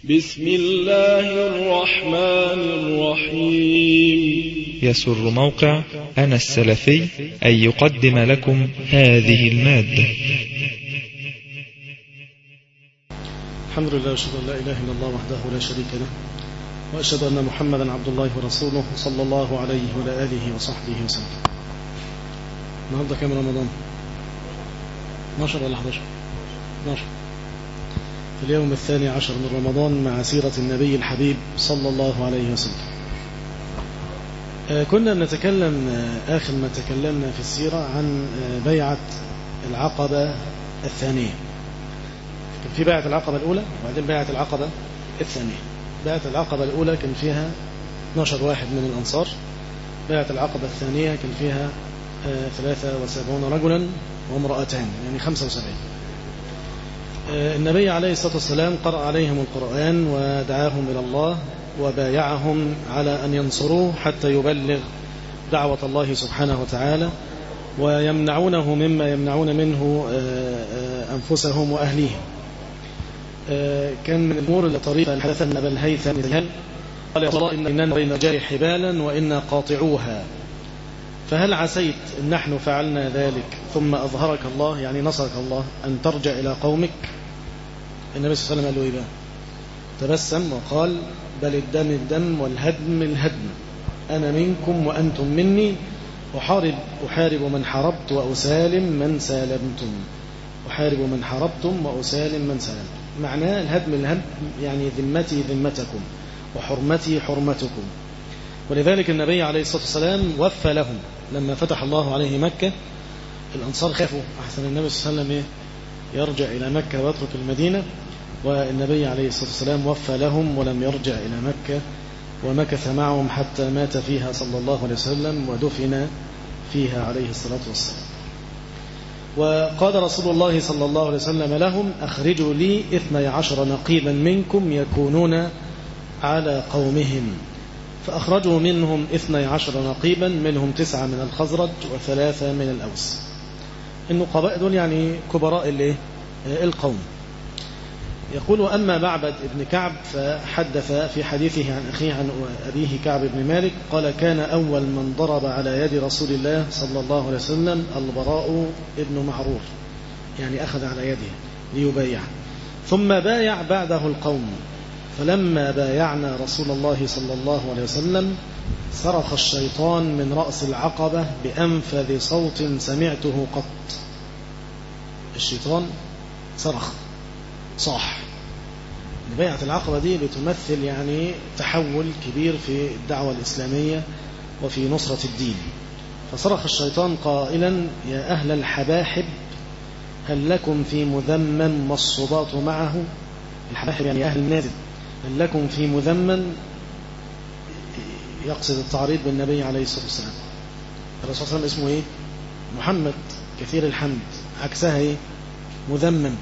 بسم الله الرحمن الرحيم يسر موقع أنا السلفي أن يقدم لكم هذه المادة الحمد لله واشهد ان لا اله الا الله وحده لا شريك له واشهد ان محمدا عبد الله ورسوله صلى الله عليه وعلى اله وصحبه وسلم النهارده كام رمضان 12 ولا 11 12 في اليوم الثاني عشر من رمضان مع سيرة النبي الحبيب صلى الله عليه وسلم آه، كنا نتكلم آه، آخر ما تكلمنا في السيرة عن آه، بيعة العقبة الثانية كان في بيعة العقبة الأولى وبعدين بيعة العقبة الثانية بيعة العقبة الأولى كان فيها 12 واحد من الأنصار بيعة العقبة الثانية كان فيها 73 رجلا وامرأتان يعني 75 النبي عليه الصلاة والسلام قرأ عليهم القرآن ودعاهم إلى الله وبايعهم على أن ينصروه حتى يبلغ دعوة الله سبحانه وتعالى ويمنعونه مما يمنعون منه أنفسهم وأهليهم كان من الأمور الطريقة حدثنا أبا الهيثم قال يا الله إننا بين جاري حبالا وإنا قاطعوها فهل عسيت إن نحن فعلنا ذلك ثم أظهرك الله يعني نصرك الله أن ترجع إلى قومك النبي صلى الله عليه وسلم قال له إيه بقى تبسم وقال بل الدم الدم والهدم الهدم أنا منكم وأنتم مني أحارب أحارب من حاربت وأسالم من سالمتم أحارب من حاربتم وأسالم من سالمتم معناه الهدم الهدم يعني ذمتي ذمتكم وحرمتي حرمتكم ولذلك النبي عليه الصلاة والسلام وفى لهم لما فتح الله عليه مكة الأنصار خافوا أحسن النبي صلى الله عليه وسلم إيه؟ يرجع إلى مكة ويترك المدينة والنبي عليه الصلاة والسلام وفى لهم ولم يرجع إلى مكة ومكث معهم حتى مات فيها صلى الله عليه وسلم ودفن فيها عليه الصلاة والسلام وقال رسول الله صلى الله عليه وسلم لهم أخرجوا لي اثني عشر نقيبا منكم يكونون على قومهم فأخرجوا منهم اثني عشر نقيبا منهم تسعة من الخزرج وثلاثة من الأوس النقباء دول يعني كبراء القوم يقول أما معبد ابن كعب فحدث في حديثه عن أخيه عن أبيه كعب بن مالك قال كان أول من ضرب على يد رسول الله صلى الله عليه وسلم البراء ابن معرور يعني أخذ على يده ليبايع ثم بايع بعده القوم فلما بايعنا رسول الله صلى الله عليه وسلم صرخ الشيطان من رأس العقبة بأنفذ صوت سمعته قط الشيطان صرخ صاح بيعة العقبة دي بتمثل يعني تحول كبير في الدعوة الإسلامية وفي نصرة الدين فصرخ الشيطان قائلا يا أهل الحباحب هل لكم في مذمم والصباط معه الحباحب يعني أهل النازل هل لكم في مذمم يقصد التعريض بالنبي عليه الصلاة والسلام الرسول صلى الله عليه وسلم اسمه ايه محمد كثير الحمد عكسها ايه مذمم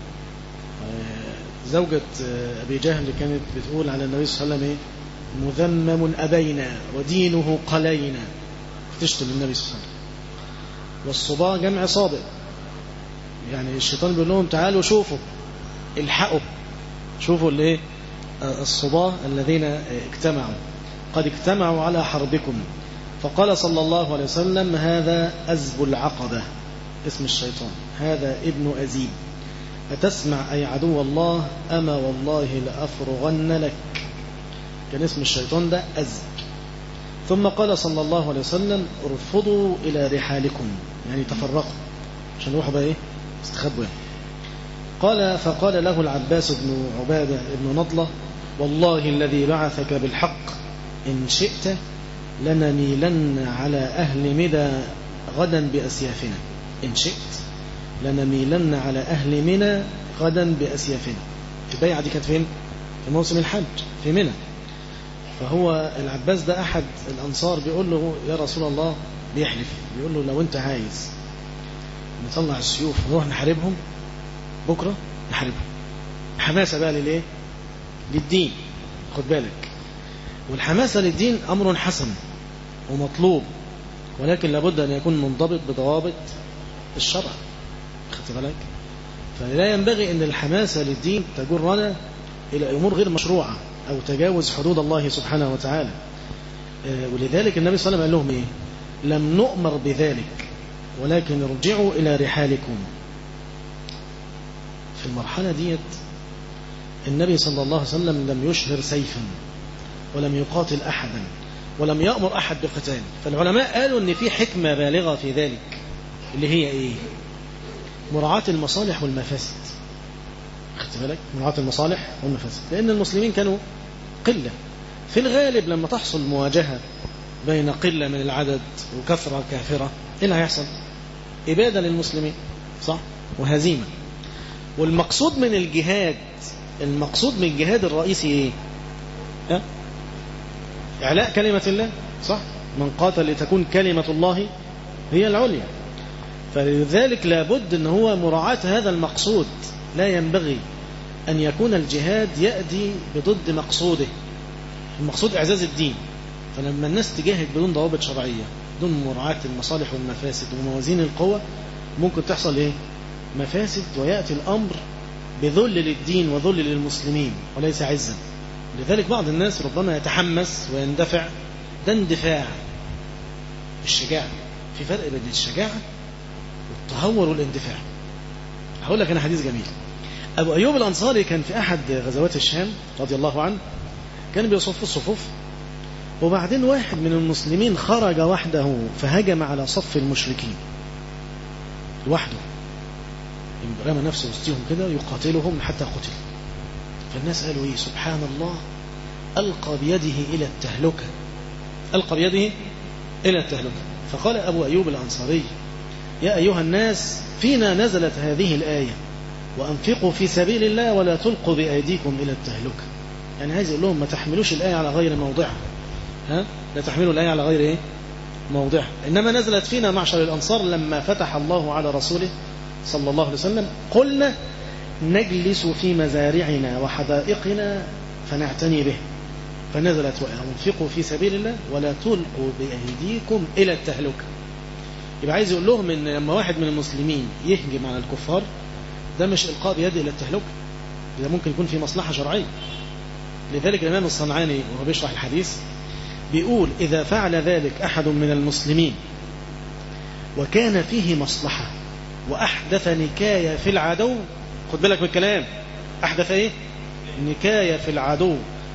زوجة أبي جهل كانت بتقول على النبي صلى الله عليه وسلم ايه مذمم أبينا ودينه قلينا تشتم النبي صلى الله عليه وسلم والصبا جمع صابئ يعني الشيطان بيقول لهم تعالوا شوفوا الحقوا شوفوا الايه الصباه الذين اجتمعوا قد اجتمعوا على حربكم فقال صلى الله عليه وسلم هذا أزب العقبة اسم الشيطان هذا ابن أزيب أتسمع أي عدو الله أما والله لأفرغن لك كان اسم الشيطان ده أزب ثم قال صلى الله عليه وسلم ارفضوا إلى رحالكم يعني تفرقوا عشان يروحوا بقى إيه استخبوا يعني قال فقال له العباس بن عبادة بن نضلة والله الذي بعثك بالحق إن شئت لنميلن على أهل مدى غدا بأسيافنا إن شئت لنميلن على أهل منى غدا بأسيافنا البيعة دي كانت فين؟ في موسم الحج في منى فهو العباس ده أحد الأنصار بيقول له يا رسول الله بيحلف بيقول له لو أنت عايز نطلع السيوف ونروح نحاربهم بكرة نحاربهم حماسة بقى للإيه؟ للدين خد بالك والحماسة للدين أمر حسن ومطلوب ولكن لابد أن يكون منضبط بضوابط الشرع خدت بالك فلا ينبغي أن الحماسة للدين تجرنا إلى أمور غير مشروعة أو تجاوز حدود الله سبحانه وتعالى ولذلك النبي صلى الله عليه وسلم قال لهم إيه لم نؤمر بذلك ولكن ارجعوا إلى رحالكم في المرحلة ديت النبي صلى الله عليه وسلم لم يشهر سيفا ولم يقاتل أحدا ولم يأمر أحد بقتال فالعلماء قالوا أن في حكمة بالغة في ذلك اللي هي إيه مراعاة المصالح والمفاسد خدت بالك مراعاة المصالح والمفاسد لأن المسلمين كانوا قلة في الغالب لما تحصل مواجهة بين قلة من العدد وكثرة كافرة إيه اللي هيحصل إبادة للمسلمين صح وهزيمة والمقصود من الجهاد المقصود من الجهاد الرئيسي إيه ها؟ إعلاء كلمة الله صح من قاتل لتكون كلمة الله هي العليا فلذلك لابد أن هو مراعاة هذا المقصود لا ينبغي أن يكون الجهاد يأتي بضد مقصوده المقصود إعزاز الدين فلما الناس تجاهد بدون ضوابط شرعية بدون مراعاة المصالح والمفاسد وموازين القوة ممكن تحصل إيه؟ مفاسد ويأتي الأمر بذل للدين وذل للمسلمين وليس عزا لذلك بعض الناس ربما يتحمس ويندفع ده اندفاع الشجاعة في فرق بين الشجاعة والتهور والاندفاع هقول لك أنا حديث جميل أبو أيوب الأنصاري كان في أحد غزوات الشام رضي الله عنه كان بيصف الصفوف وبعدين واحد من المسلمين خرج وحده فهجم على صف المشركين لوحده رمى نفسه وسطهم كده يقاتلهم حتى قتل فالناس قالوا ايه سبحان الله ألقى بيده إلى التهلكة ألقى بيده إلى التهلكة فقال أبو أيوب الأنصاري يا أيها الناس فينا نزلت هذه الآية وأنفقوا في سبيل الله ولا تلقوا بأيديكم إلى التهلكة يعني عايز يقول لهم ما تحملوش الآية على غير موضعها ها؟ لا تحملوا الآية على غير إيه؟ موضعها إنما نزلت فينا معشر الأنصار لما فتح الله على رسوله صلى الله عليه وسلم قلنا نجلس في مزارعنا وحدائقنا فنعتني به فنزلت وأنفقوا في سبيل الله ولا تلقوا بأيديكم إلى التهلكة يبقى عايز يقول لهم إن لما واحد من المسلمين يهجم على الكفار ده مش إلقاء بيده إلى التهلكة ده ممكن يكون في مصلحة شرعية لذلك الإمام الصنعاني وهو بيشرح الحديث بيقول إذا فعل ذلك أحد من المسلمين وكان فيه مصلحة وأحدث نكاية في العدو خد بالك من الكلام أحدث إيه نكاية في العدو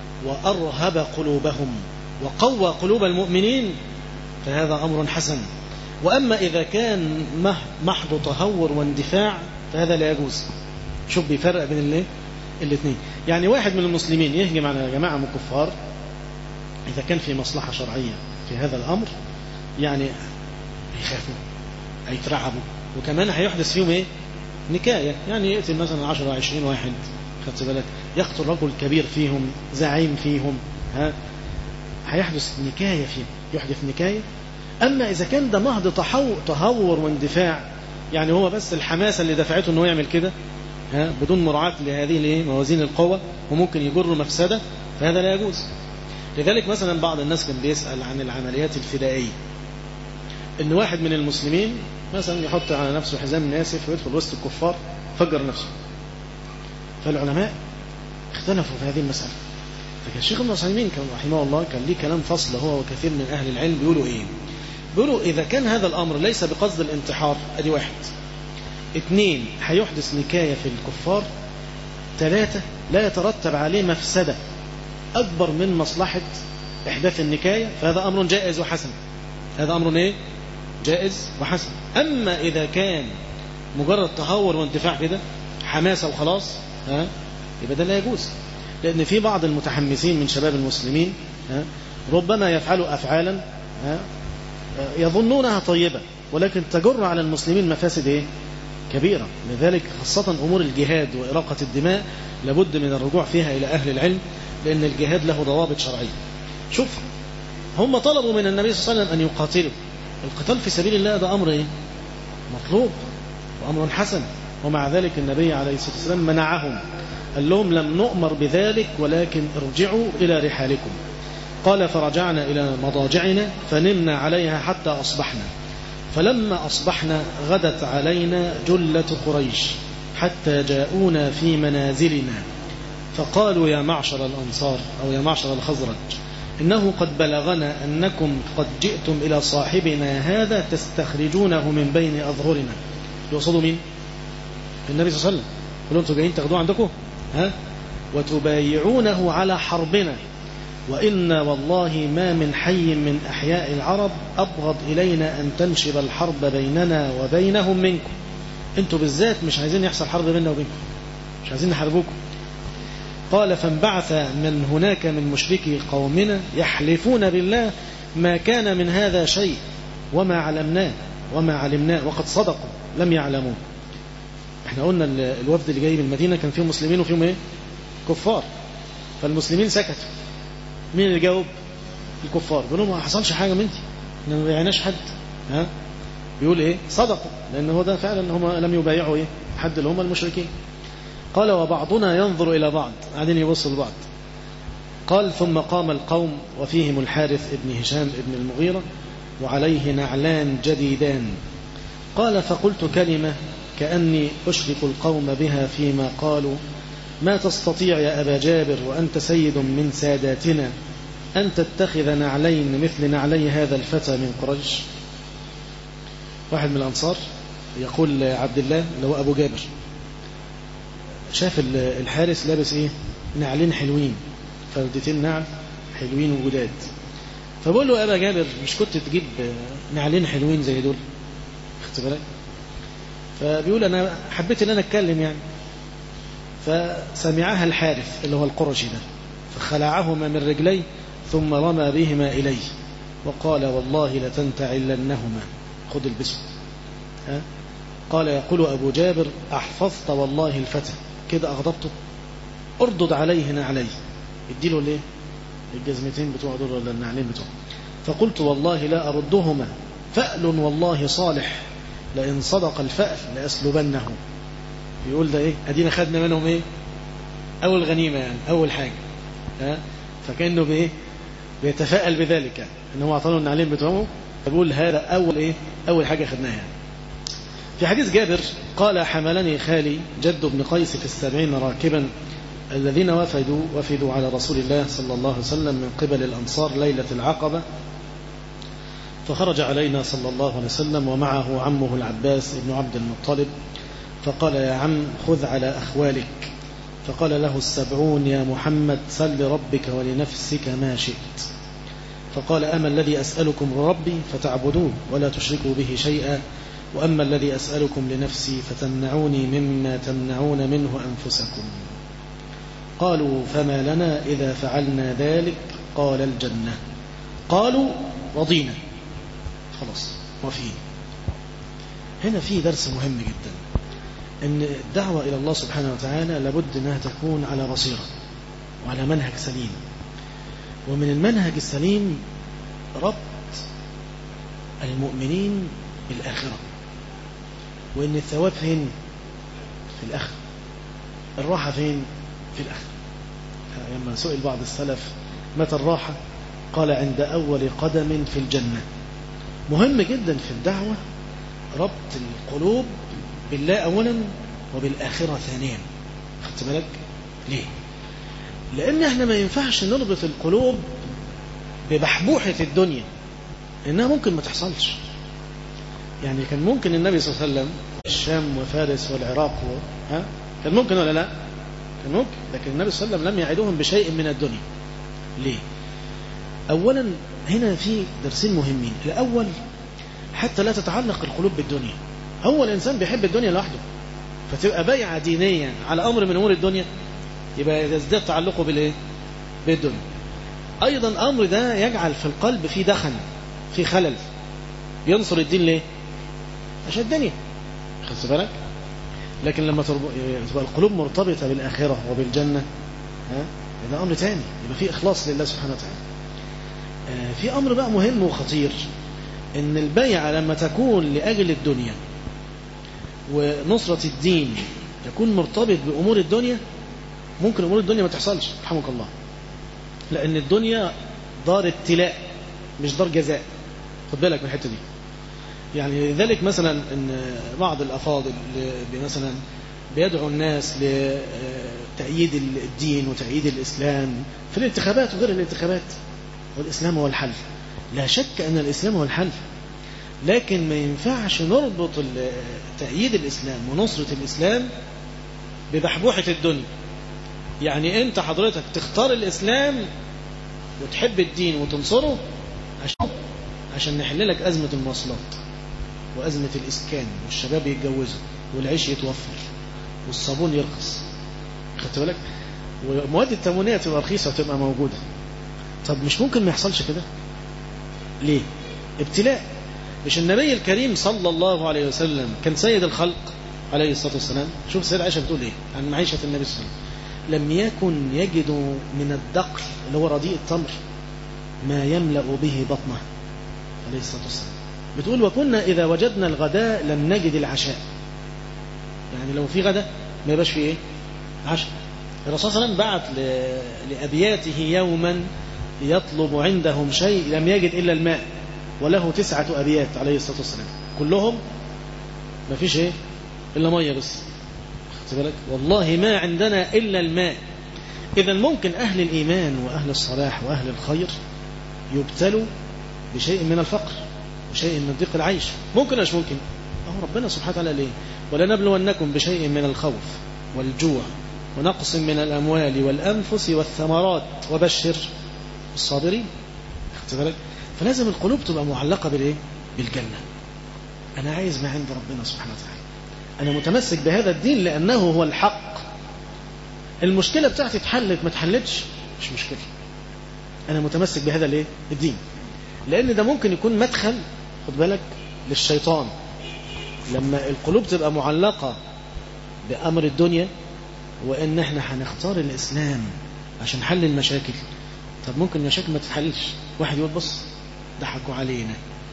وأرهب قلوبهم وقوى قلوب المؤمنين فهذا أمر حسن وأما إذا كان محض تهور واندفاع فهذا لا يجوز شوف بيفرق بين الايه الاثنين يعني واحد من المسلمين يهجم على جماعة من الكفار إذا كان في مصلحة شرعية في هذا الأمر يعني هيخافوا هيترعبوا وكمان هيحدث فيهم إيه نكاية يعني يقتل مثلا 10 20 واحد خدت بالك يقتل رجل كبير فيهم زعيم فيهم ها هيحدث نكاية فيهم يحدث نكاية أما إذا كان ده محض تهور واندفاع يعني هو بس الحماسة اللي دفعته أنه يعمل كده ها بدون مراعاة لهذه موازين القوة وممكن يجر مفسدة فهذا لا يجوز لذلك مثلا بعض الناس كان بيسأل عن العمليات الفدائية ان واحد من المسلمين مثلا يحط على نفسه حزام ناسف ويدخل وسط الكفار فجر نفسه فالعلماء اختلفوا في هذه المسألة فكان الشيخ ابن عثيمين كان رحمه الله كان ليه كلام فصل هو وكثير من أهل العلم بيقولوا إيه بيقولوا إذا كان هذا الأمر ليس بقصد الانتحار أدي واحد اثنين هيحدث نكاية في الكفار ثلاثة لا يترتب عليه مفسدة أكبر من مصلحة إحداث النكاية فهذا أمر جائز وحسن هذا أمر إيه؟ جائز وحسن أما إذا كان مجرد تهور وانتفاع كده حماسة وخلاص ها يبقى ده لا يجوز لأن في بعض المتحمسين من شباب المسلمين ها ربما يفعلوا أفعالا ها يظنونها طيبة ولكن تجر على المسلمين مفاسد إيه؟ كبيرة لذلك خاصة أمور الجهاد وإراقة الدماء لابد من الرجوع فيها إلى أهل العلم لأن الجهاد له ضوابط شرعية شوف هم طلبوا من النبي صلى الله عليه وسلم أن يقاتلوا القتال في سبيل الله ده أمر إيه؟ مطلوب وأمر حسن ومع ذلك النبي عليه الصلاة والسلام منعهم قال لهم لم نؤمر بذلك ولكن ارجعوا إلى رحالكم قال فرجعنا إلى مضاجعنا فنمنا عليها حتى أصبحنا فلما أصبحنا غدت علينا جلة قريش حتى جاءونا في منازلنا فقالوا يا معشر الأنصار أو يا معشر الخزرج إنه قد بلغنا أنكم قد جئتم إلى صاحبنا هذا تستخرجونه من بين أظهرنا يقصدوا مين؟ النبي صلى الله عليه وسلم قالوا أنتم جايين تاخدوه عندكم ها؟ وتبايعونه على حربنا وإنا والله ما من حي من أحياء العرب أبغض إلينا أن تنشب الحرب بيننا وبينهم منكم أنتوا بالذات مش عايزين يحصل حرب بيننا وبينكم مش عايزين نحاربوكم قال فانبعث من هناك من مشركي قومنا يحلفون بالله ما كان من هذا شيء وما علمناه وما علمناه وقد صدقوا لم يعلموا احنا قلنا الوفد اللي جاي من المدينة كان فيهم مسلمين وفيهم ايه كفار فالمسلمين سكتوا مين اللي جاوب الكفار بيقولوا ما حصلش حاجة منتي احنا ما بيعناش حد ها بيقول ايه صدقوا لان هو ده فعلا هم لم يبايعوا ايه حد اللي هم المشركين قال وبعضنا ينظر إلى بعض قاعدين يبصوا لبعض قال ثم قام القوم وفيهم الحارث ابن هشام ابن المغيرة وعليه نعلان جديدان قال فقلت كلمة كأني أشرك القوم بها فيما قالوا ما تستطيع يا أبا جابر وأنت سيد من ساداتنا أن تتخذ نعلين مثل نعلي هذا الفتى من قريش واحد من الأنصار يقول عبد الله اللي هو أبو جابر شاف الحارس لابس ايه نعلين حلوين فردتين نعل حلوين وجداد فبقول له ابا جابر مش كنت تجيب نعلين حلوين زي دول خدت بالك فبيقول انا حبيت ان انا اتكلم يعني فسمعها الحارث اللي هو القرشي ده فخلعهما من رجليه ثم رمى بهما اليه وقال والله لتنتعلنهما خذ البسوا ها قال يقول أبو جابر أحفظت والله الفتى كده أغضبته اردد عليه نعليه اديله ليه الجزمتين بتوع دول ولا النعلين بتوع فقلت والله لا أردهما فأل والله صالح لئن صدق الفأل لأسلبنه يقول ده إيه أدينا خدنا منهم إيه أول غنيمة يعني أول حاجة ها فكأنه بإيه بيتفائل بذلك يعني إن هو أعطانا النعلين بتوعه فبقول هذا أول إيه أول حاجة خدناها يعني في حديث جابر قال حملني خالي جد بن قيس في السبعين راكبا الذين وفدوا وفدوا على رسول الله صلى الله عليه وسلم من قبل الأنصار ليلة العقبة فخرج علينا صلى الله عليه وسلم ومعه عمه العباس بن عبد المطلب فقال يا عم خذ على أخوالك فقال له السبعون يا محمد سل ربك ولنفسك ما شئت فقال أما الذي أسألكم ربي فتعبدون ولا تشركوا به شيئا وأما الذي أسألكم لنفسي فتمنعوني مما تمنعون منه أنفسكم قالوا فما لنا إذا فعلنا ذلك قال الجنة قالوا رضينا خلاص وفيه هنا في درس مهم جدا ان الدعوة إلى الله سبحانه وتعالى لابد أنها تكون على بصيرة وعلى منهج سليم ومن المنهج السليم ربط المؤمنين بالآخرة وإن الثواب فين في الآخرة الراحة فين في الآخرة لما سئل بعض السلف متى الراحة قال عند أول قدم في الجنة مهم جدا في الدعوة ربط القلوب بالله أولا وبالآخرة ثانيا خدت بالك ليه لأن احنا ما ينفعش نربط القلوب ببحبوحة الدنيا إنها ممكن ما تحصلش يعني كان ممكن النبي صلى الله عليه وسلم الشام وفارس والعراق و... ها كان ممكن ولا لا كان ممكن لكن النبي صلى الله عليه وسلم لم يعدهم بشيء من الدنيا ليه أولا هنا في درسين مهمين الأول حتى لا تتعلق القلوب بالدنيا هو الإنسان بيحب الدنيا لوحده فتبقى بيعة دينية على أمر من أمور الدنيا يبقى يزداد تعلقه بالإيه بالدنيا أيضا الأمر ده يجعل في القلب في دخن في خلل ينصر الدين ليه عشان الدنيا خدت بالك لكن لما تبقى القلوب مرتبطة بالآخرة وبالجنة ها ده أمر تاني يبقى في إخلاص لله سبحانه وتعالى آه في أمر بقى مهم وخطير إن البيعة لما تكون لأجل الدنيا ونصرة الدين يكون مرتبط بأمور الدنيا ممكن أمور الدنيا ما تحصلش رحمك الله لأن الدنيا دار ابتلاء مش دار جزاء خد بالك من الحتة دي يعني لذلك مثلا ان بعض الافاضل مثلا بيدعو الناس لتأييد الدين وتأييد الإسلام في الانتخابات وغير الانتخابات والإسلام هو الحل لا شك أن الإسلام هو الحل لكن ما ينفعش نربط تأييد الإسلام ونصرة الإسلام ببحبوحة الدنيا يعني أنت حضرتك تختار الإسلام وتحب الدين وتنصره عشان عشان نحل لك أزمة المواصلات وأزمة الإسكان والشباب يتجوزوا والعيش يتوفر والصابون يرخص خدت بالك والمواد التموينية تبقى رخيصة وتبقى موجودة طب مش ممكن ما يحصلش كده ليه ابتلاء مش النبي الكريم صلى الله عليه وسلم كان سيد الخلق عليه الصلاة والسلام شوف السيدة عائشة بتقول ايه عن معيشة النبي صلى الله عليه وسلم لم يكن يجد من الدقل اللي هو رديء التمر ما يملأ به بطنه عليه الصلاة والسلام بتقول وكنا إذا وجدنا الغداء لم نجد العشاء يعني لو في غداء ما يبقاش فيه ايه عشاء الرسول صلى الله عليه وسلم بعت لأبياته يوما يطلب عندهم شيء لم يجد إلا الماء وله تسعة أبيات عليه الصلاة والسلام كلهم ما فيش ايه إلا مية بس خدت بالك والله ما عندنا إلا الماء إذا ممكن أهل الإيمان وأهل الصلاح وأهل الخير يبتلوا بشيء من الفقر وشيء من ضيق العيش ممكن مش ممكن أهو ربنا سبحانه وتعالى ليه ولنبلونكم بشيء من الخوف والجوع ونقص من الأموال والأنفس والثمرات وبشر الصابرين خدت بالك فلازم القلوب تبقى معلقة بالإيه بالجنة أنا عايز ما عند ربنا سبحانه وتعالى أنا متمسك بهذا الدين لأنه هو الحق المشكلة بتاعتي اتحلت ما اتحلتش مش مشكلة أنا متمسك بهذا الايه الدين لأن ده ممكن يكون مدخل خد بالك للشيطان لما القلوب تبقى معلقة بأمر الدنيا وإن احنا هنختار الإسلام عشان حل المشاكل طب ممكن المشاكل ما تتحلش واحد يقول بص ضحكوا علينا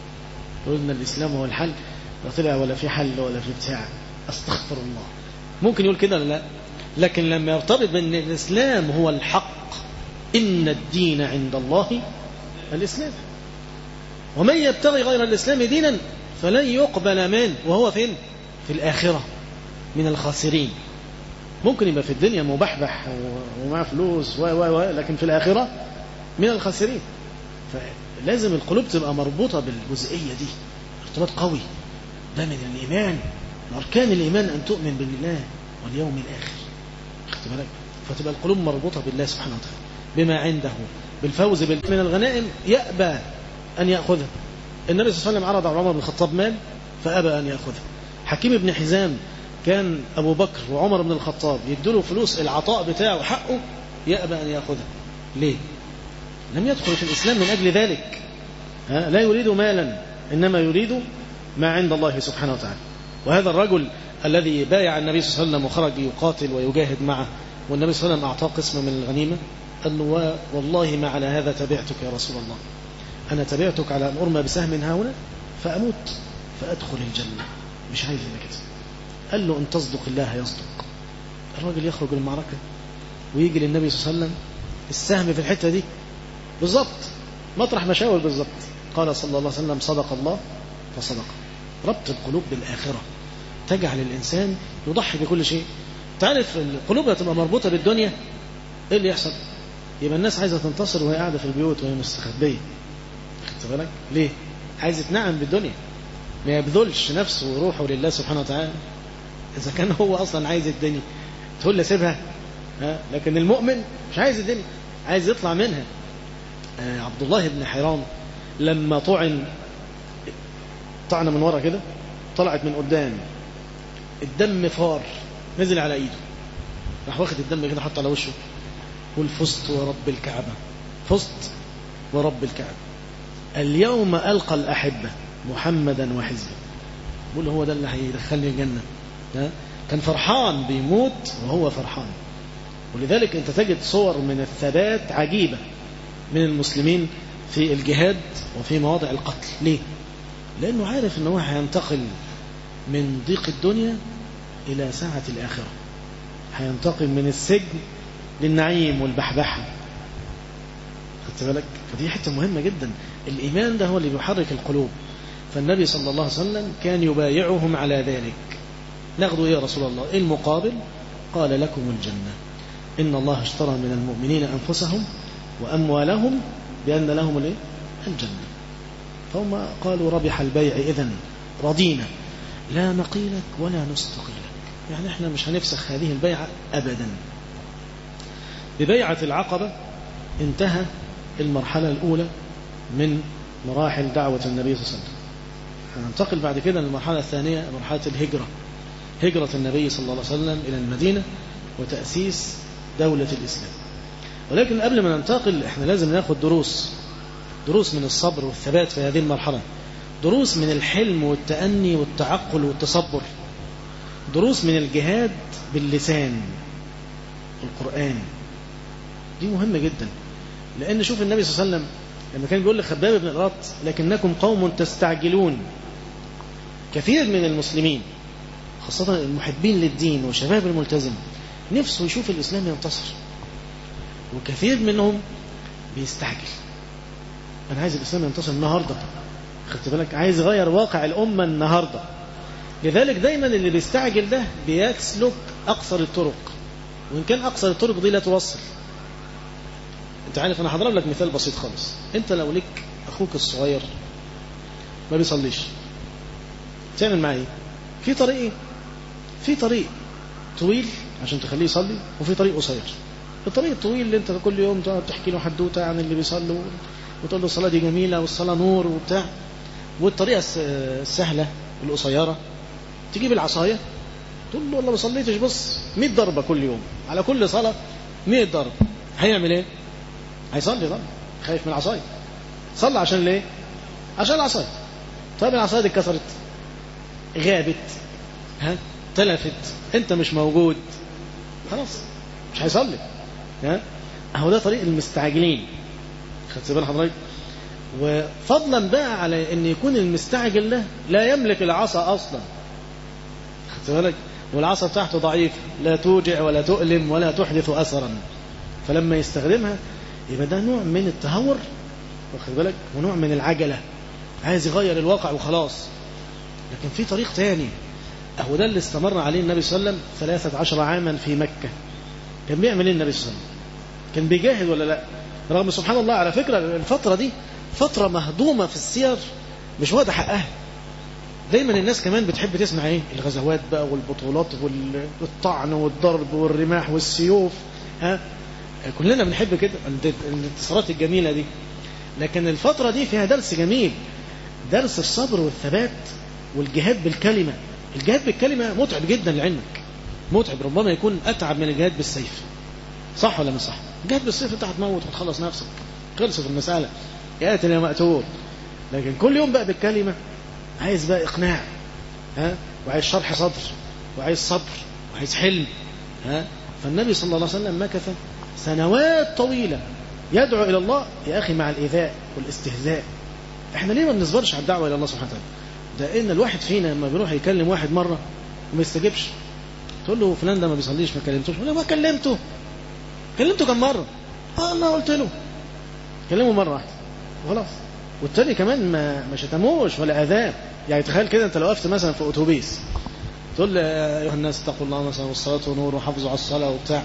قلنا الإسلام هو الحل لا طلع ولا في حل ولا في بتاع استغفر الله ممكن يقول كده لا لكن لما يرتبط بأن الإسلام هو الحق إن الدين عند الله الإسلام ومن يبتغي غير الإسلام دينا فلن يقبل منه وهو فين في الآخرة من الخاسرين ممكن يبقى في الدنيا مبحبح ومعاه فلوس و و و لكن في الآخرة من الخاسرين فلازم القلوب تبقى مربوطة بالجزئية دي ارتباط قوي ده من الإيمان من أركان الإيمان أن تؤمن بالله واليوم الآخر خدت بالك فتبقى القلوب مربوطة بالله سبحانه وتعالى بما عنده بالفوز من الغنائم يأبى أن يأخذها النبي صلى الله عليه وسلم عرض على عمر بن الخطاب مال فأبى أن يأخذها حكيم بن حزام كان أبو بكر وعمر بن الخطاب يدوا فلوس العطاء بتاعه حقه يأبى أن يأخذها ليه لم يدخل في الإسلام من أجل ذلك ها؟ لا يريد مالا إنما يريد ما عند الله سبحانه وتعالى وهذا الرجل الذي بايع النبي صلى الله عليه وسلم وخرج يقاتل ويجاهد معه والنبي صلى الله عليه وسلم أعطاه قسم من الغنيمة قال له والله ما على هذا تبعتك يا رسول الله أنا تبعتك على أن أرمى بسهم هنا فأموت فأدخل الجنة مش عايز إلا كده قال له إن تصدق الله يصدق الراجل يخرج المعركة ويجي للنبي صلى الله عليه وسلم السهم في الحتة دي بالظبط مطرح مشاور بالظبط قال صلى الله عليه وسلم صدق الله فصدق ربط القلوب بالآخرة تجعل الإنسان يضحي بكل شيء تعرف القلوب هتبقى مربوطة بالدنيا إيه اللي يحصل يبقى الناس عايزة تنتصر وهي قاعدة في البيوت وهي مستخبية خدت بالك ليه عايز يتنعم بالدنيا ما يبذلش نفسه وروحه لله سبحانه وتعالى إذا كان هو أصلا عايز الدنيا تقول له سيبها ها؟ لكن المؤمن مش عايز الدنيا عايز يطلع منها آه عبد الله بن حرام لما طعن طعنه من ورا كده طلعت من قدام الدم فار نزل على ايده راح واخد الدم كده حط على وشه قول فزت ورب الكعبة فزت ورب الكعبة اليوم ألقى الأحبة محمدا وحزبه بقول هو ده اللي هيدخلني الجنة ده كان فرحان بيموت وهو فرحان ولذلك انت تجد صور من الثبات عجيبة من المسلمين في الجهاد وفي مواضع القتل ليه لأنه عارف أنه هينتقل من ضيق الدنيا إلى ساعة الآخرة هينتقل من السجن للنعيم والبحبحة خدت بالك فدي حتة مهمة جدا الإيمان ده هو اللي بيحرك القلوب فالنبي صلى الله عليه وسلم كان يبايعهم على ذلك ناخده إيه يا رسول الله إيه المقابل قال لكم الجنة إن الله اشترى من المؤمنين أنفسهم وأموالهم بأن لهم الإيه؟ الجنة فهم قالوا ربح البيع إذن رضينا لا نقيلك ولا نستقيلك يعني احنا مش هنفسخ هذه البيعة أبدا ببيعة العقبة انتهى المرحلة الأولى من مراحل دعوة النبي صلى الله عليه وسلم هننتقل بعد كده للمرحلة الثانية مرحلة الهجرة هجرة النبي صلى الله عليه وسلم إلى المدينة وتأسيس دولة الإسلام ولكن قبل ما ننتقل احنا لازم ناخد دروس دروس من الصبر والثبات في هذه المرحلة دروس من الحلم والتأني والتعقل والتصبر دروس من الجهاد باللسان القرآن دي مهمة جدا لأن شوف النبي صلى الله عليه وسلم لما كان بيقول لخباب بن الأرط لكنكم قوم تستعجلون كثير من المسلمين خاصة المحبين للدين وشباب الملتزم نفسه يشوف الإسلام ينتصر وكثير منهم بيستعجل أنا عايز الإسلام ينتصر النهاردة خدت بالك عايز يغير واقع الأمة النهاردة لذلك دايما اللي بيستعجل ده بيسلك أقصر الطرق وإن كان أقصر الطرق دي لا توصل أنت عارف أنا هضرب لك مثال بسيط خالص أنت لو لك أخوك الصغير ما بيصليش تعمل معاه إيه؟ في طريقين في طريق طويل عشان تخليه يصلي وفي طريق قصير الطريق الطويل اللي انت كل يوم تقعد تحكي له حدوته عن اللي بيصلوا وتقول له الصلاه دي جميله والصلاه نور وبتاع والطريقه السهله القصيره تجيب العصايه تقول له والله ما صليتش بص 100 ضربه كل يوم على كل صلاه 100 ضربه هيعمل ايه؟ هيصلي طبعا خايف من العصايه صلى عشان ليه؟ عشان العصايه طيب العصايه دي اتكسرت غابت ها تلفت انت مش موجود خلاص مش هيصلي ها اهو ده طريق المستعجلين خدت بال حضرتك وفضلا بقى على ان يكون المستعجل ده لا يملك العصا اصلا خدت بالك والعصا بتاعته ضعيفه لا توجع ولا تؤلم ولا تحدث اثرا فلما يستخدمها يبقى ده نوع من التهور واخد بالك ونوع من العجله عايز يغير الواقع وخلاص لكن في طريق تاني أهو ده اللي استمر عليه النبي صلى الله عليه وسلم ثلاثة عشر عاما في مكة كان بيعمل ايه النبي صلى الله عليه وسلم كان بيجاهد ولا لا رغم سبحان الله على فكرة الفترة دي فترة مهضومة في السير مش واخدة حقها دايما الناس كمان بتحب تسمع ايه الغزوات بقى والبطولات والطعن والضرب والرماح والسيوف ها كلنا بنحب كده الانتصارات الجميلة دي لكن الفترة دي فيها درس جميل درس الصبر والثبات والجهاد بالكلمة الجهاد بالكلمة متعب جدا لعلمك متعب ربما يكون أتعب من الجهاد بالسيف صح ولا مش صح الجهاد بالسيف انت هتموت وتخلص نفسك خلصت المسألة يأتي يا مقتول لكن كل يوم بقى بالكلمة عايز بقى إقناع ها وعايز شرح صدر وعايز صبر وعايز حلم ها فالنبي صلى الله عليه وسلم مكث سنوات طويلة يدعو إلى الله يا أخي مع الإيذاء والاستهزاء احنا ليه ما بنصبرش على الدعوة إلى الله سبحانه وتعالى ده ان الواحد فينا لما بيروح يكلم واحد مره وما يستجيبش تقول له فلان ده ما بيصليش ما كلمتوش ولا ما كلمته كلمته كم مره اه ما قلت له كلمه مره واحده وخلاص والتاني كمان ما ما شتموش ولا اذاه يعني تخيل كده انت لو وقفت مثلا في اتوبيس تقول يا ايها الناس اتقوا الله مثلا والصلاه نور وحافظوا على الصلاه وبتاع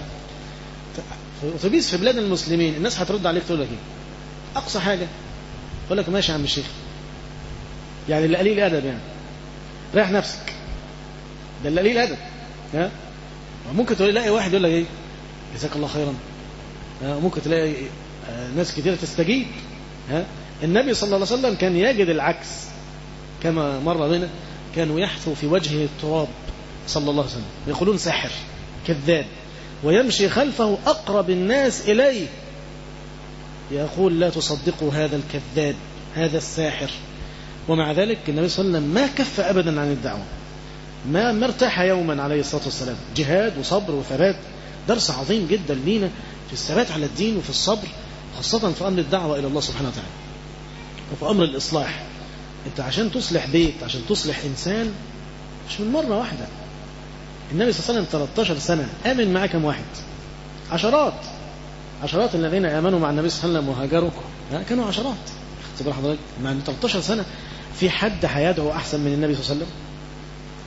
في اتوبيس في بلاد المسلمين الناس هترد عليك تقول لك ايه اقصى حاجه يقول لك ماشي يا عم الشيخ يعني اللي قليل ادب يعني ريح نفسك ده اللي قليل ادب ها ممكن تلاقي واحد يقول لك ايه جزاك الله خيرا ها ممكن تلاقي ناس كتير تستجيب ها النبي صلى الله عليه وسلم كان يجد العكس كما مر بنا كانوا يحثوا في وجهه التراب صلى الله عليه وسلم يقولون ساحر كذاب ويمشي خلفه أقرب الناس إليه يقول لا تصدقوا هذا الكذاب هذا الساحر ومع ذلك النبي صلى الله عليه وسلم ما كف أبدا عن الدعوة ما ما ارتاح يوما عليه الصلاة والسلام جهاد وصبر وثبات درس عظيم جدا لينا في الثبات على الدين وفي الصبر خاصة في أمر الدعوة إلى الله سبحانه وتعالى وفي أمر الإصلاح أنت عشان تصلح بيت عشان تصلح إنسان مش من مرة واحدة النبي صلى الله عليه وسلم 13 سنة آمن معاه كم واحد عشرات عشرات الذين آمنوا مع النبي صلى الله عليه وسلم وهاجروا كانوا عشرات خدت بال حضرتك مع 13 سنة في حد هيدعو أحسن من النبي صلى الله عليه وسلم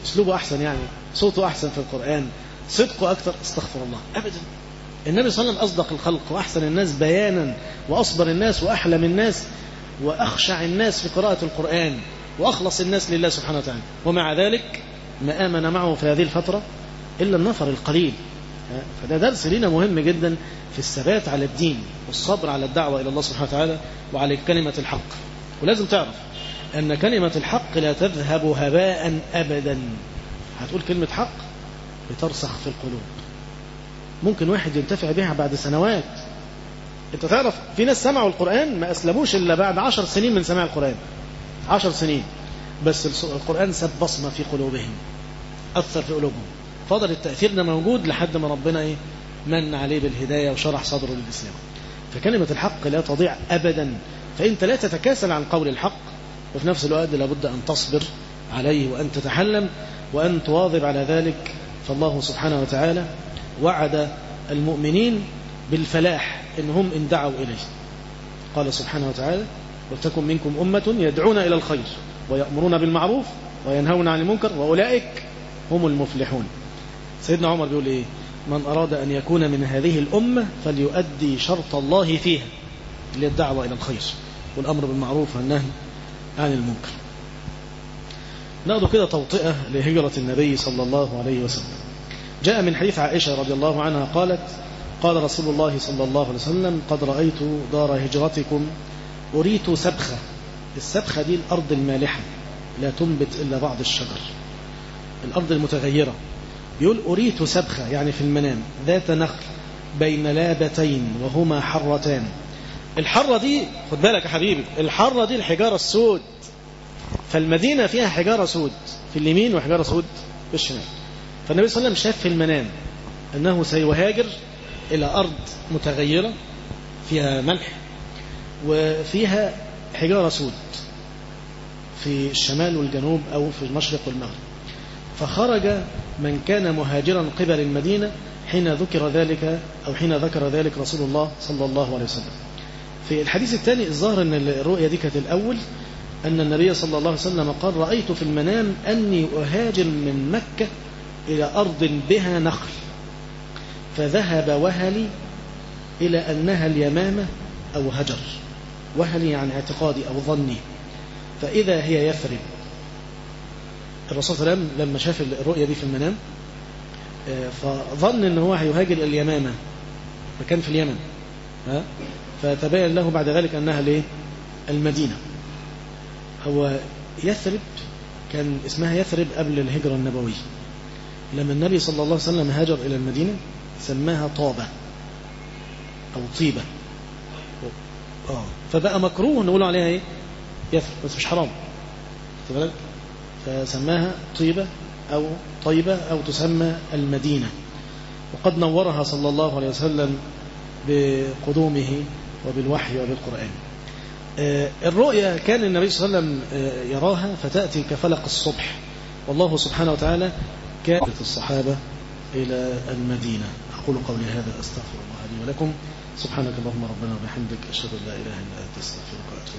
اسلوبه احسن يعني صوته احسن في القران صدقه اكثر استغفر الله ابدا النبي صلى الله عليه وسلم اصدق الخلق واحسن الناس بيانا واصبر الناس واحلم الناس واخشع الناس في قراءه القران واخلص الناس لله سبحانه وتعالى ومع ذلك ما امن معه في هذه الفتره الا النفر القليل فده درس لنا مهم جدا في الثبات على الدين والصبر على الدعوه الى الله سبحانه وتعالى وعلى كلمه الحق ولازم تعرف أن كلمة الحق لا تذهب هباء أبدا هتقول كلمة حق بترسخ في القلوب ممكن واحد ينتفع بها بعد سنوات انت تعرف في ناس سمعوا القرآن ما أسلموش إلا بعد عشر سنين من سماع القرآن عشر سنين بس القرآن ساب بصمة في قلوبهم أثر في قلوبهم فضل التأثير ده موجود لحد ما ربنا إيه من عليه بالهداية وشرح صدره للإسلام فكلمة الحق لا تضيع أبدا فأنت لا تتكاسل عن قول الحق وفي نفس الوقت لابد أن تصبر عليه وأن تتحلم وأن تواظب على ذلك فالله سبحانه وتعالى وعد المؤمنين بالفلاح إنهم إن دعوا إليه قال سبحانه وتعالى ولتكن منكم أمة يدعون إلى الخير ويأمرون بالمعروف وينهون عن المنكر وأولئك هم المفلحون سيدنا عمر بيقول إيه من أراد أن يكون من هذه الأمة فليؤدي شرط الله فيها اللي الدعوة إلى الخير والأمر بالمعروف والنهي عن المنكر ناخذ كده توطئة لهجرة النبي صلى الله عليه وسلم جاء من حديث عائشة رضي الله عنها قالت قال رسول الله صلى الله عليه وسلم قد رأيت دار هجرتكم أريت سبخة السبخة دي الأرض المالحة لا تنبت إلا بعض الشجر الأرض المتغيرة يقول أريت سبخة يعني في المنام ذات نخل بين لابتين وهما حرتان الحرة دي خد بالك يا حبيبي الحرة دي الحجارة السود فالمدينة فيها حجارة سود في اليمين وحجارة سود في الشمال فالنبي صلى الله عليه وسلم شاف في المنام أنه سيهاجر إلى أرض متغيرة فيها ملح وفيها حجارة سود في الشمال والجنوب أو في المشرق والمغرب فخرج من كان مهاجرا قبل المدينة حين ذكر ذلك أو حين ذكر ذلك رسول الله صلى الله عليه وسلم في الحديث الثاني الظاهر أن الرؤية دي كانت الأول أن النبي صلى الله عليه وسلم قال رأيت في المنام أني أهاجر من مكة إلى أرض بها نخل فذهب وهلي إلى أنها اليمامة أو هجر وهلي يعني اعتقادي أو ظني فإذا هي يثرب الرسول صلى الله عليه وسلم لما شاف الرؤية دي في المنام فظن أنه هو هيهاجر إلى اليمامة مكان في اليمن ها فتبين له بعد ذلك أنها ليه المدينة هو يثرب كان اسمها يثرب قبل الهجرة النبوية لما النبي صلى الله عليه وسلم هاجر إلى المدينة سماها طابة أو طيبة آه. فبقى مكروه نقول عليها ايه يثرب بس مش حرام بالك فسماها طيبة أو طيبة أو تسمى المدينة وقد نورها صلى الله عليه وسلم بقدومه وبالوحي وبالقرآن الرؤيا كان النبي صلى الله عليه وسلم يراها فتأتي كفلق الصبح والله سبحانه وتعالى كانت الصحابة إلى المدينة أقول قولي هذا أستغفر الله لي ولكم سبحانك اللهم ربنا وبحمدك أشهد أن لا إله إلا أنت أستغفرك وأتوب